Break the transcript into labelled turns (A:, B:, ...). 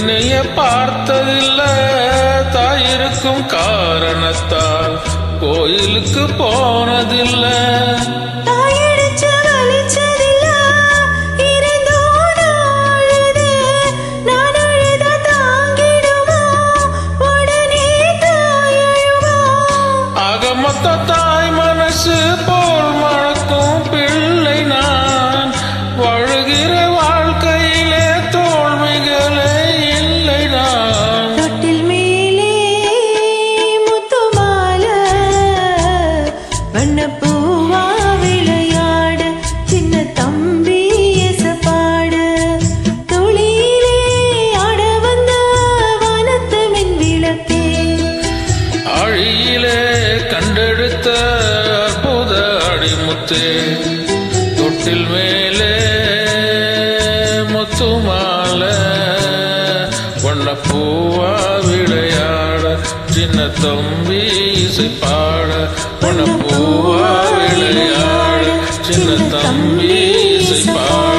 A: என்னைய பார்த்ததில்ல தாயிருக்கும் காரணத்தால் கோயிலுக்கு போனதில்ல
B: தாயடிச்ச வலிச்சதில்ல, இருந்தோட அழுது, நான் அழுத தாங்கிடுமா, உடனே தாய் அழுவா.
A: ஆக மொத்த தாய் மனசு போல் மணக்கும் பிள்ளை நான் வாழுகிற வாழ்க்கையிலே தோல்விகளே இல்லை நான்
B: தொட்டில் மேலே முத்துமால, வண்ணப்பூவா விளையாட, சின்ன தம்பி எசப்பாட. துளியிலே ஆட வந்த வானத்து மின்விளக்கே.
A: ஆழியிலே கண்டெடுத்த அற்புத அடிமுத்தே தொட்டில் மேலே முத்துமால வண்ணப்பூவா விளையாட சின்ன தம்பி இசை பாட வண்ணப்பூவா விளையாட சின்ன தம்பி இசை பாட